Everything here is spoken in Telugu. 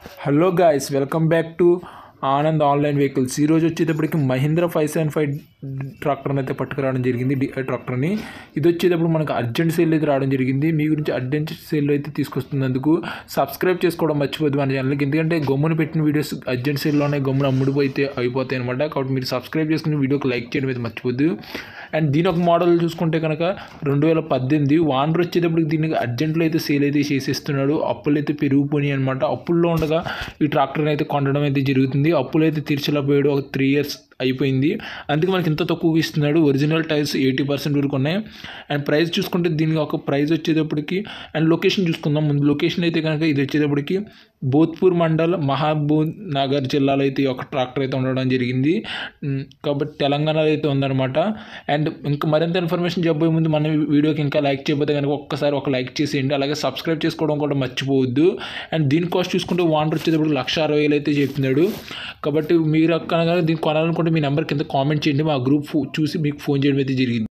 hello guys welcome back to Anand online vehicles ఈరోజు వచ్చేటప్పటికి మహీంద్రా ఫైవ్ సెవెన్ ఫైవ్ ట్రాక్టర్ని అయితే పట్టుకురావడం జరిగింది డి ట్రాక్టర్ని ఇది వచ్చేటప్పుడు మనకు అర్జెంట్ సేల్ అయితే రావడం జరిగింది మీ గురించి అర్జెంట్ సేల్ అయితే తీసుకొస్తున్నందుకు సబ్స్క్రైబ్ చేసుకోవడం మర్చిపోద్దు మన ఛానల్కి ఎందుకంటే గమ్మున పెట్టిన వీడియోస్ అర్జెంట్ సేల్లోనే గమ్మున అమ్ముడిపోతే అయిపోతాయి అనమాట కాబట్టి మీరు సబ్స్క్రైబ్ చేసుకుని వీడియోకి లైక్ చేయడం అయితే మర్చిపోద్దు అండ్ దీని ఒక మోడల్ చూసుకుంటే కనుక రెండు వేల పద్దెనిమిది వానర్ వచ్చేటప్పటికి దీనికి అర్జెంట్లో అయితే సేల్ అయితే చేసేస్తున్నాడు అప్పులు అయితే పెరిగిపోయినాయి అనమాట అప్పుల్లో ఉండగా ఈ ట్రాక్టర్ని అయితే కొనడం అయితే జరుగుతుంది అప్పులు అయితే తీర్చలేకపోయాడు ఒక త్రీ ఇయర్స్ అయిపోయింది అందుకే మనకి ఇంత తక్కువ ఇస్తున్నాడు ఒరిజినల్ టైర్స్ ఎయిటీ పర్సెంట్ వరకు ఉన్నాయి అండ్ ప్రైస్ చూసుకుంటే దీనికి ఒక ప్రైస్ వచ్చేటప్పటికి అండ్ లొకేషన్ చూసుకుందాం ముందు లొకేషన్ అయితే కనుక ఇది వచ్చేటప్పటికి భోత్పూర్ మండల్ మహబూబ్ నగర్ జిల్లాలో అయితే ఈ ఒక ట్రాక్టర్ అయితే ఉండడం జరిగింది ఉమ్, కాబట్టి తెలంగాణలో అయితే ఉందన్నమాట అండ్ ఇంకా మరింత ఇన్ఫర్మేషన్ చెప్పబోయే ముందు మన వీడియోకి ఇంకా లైక్ చేయకపోతే కనుక ఒక్కసారి ఒక లైక్ చేసేయండి అలాగే సబ్స్క్రైబ్ చేసుకోవడం కూడా మర్చిపోవద్దు అండ్ దీని కాస్ట్ చూసుకుంటే వాండర్ వచ్చేటప్పుడు లక్ష అరవై వేలు అయితే చెప్తున్నాడు కాబట్టి మీరు కనుక దీన్ని కొనాలనుకుంటే మీ నెంబర్ కింద కామెంట్ చేయండి మా గ్రూప్ ఫో- చూసి మీకు ఫోన్ చేయడం అయితే జరిగింది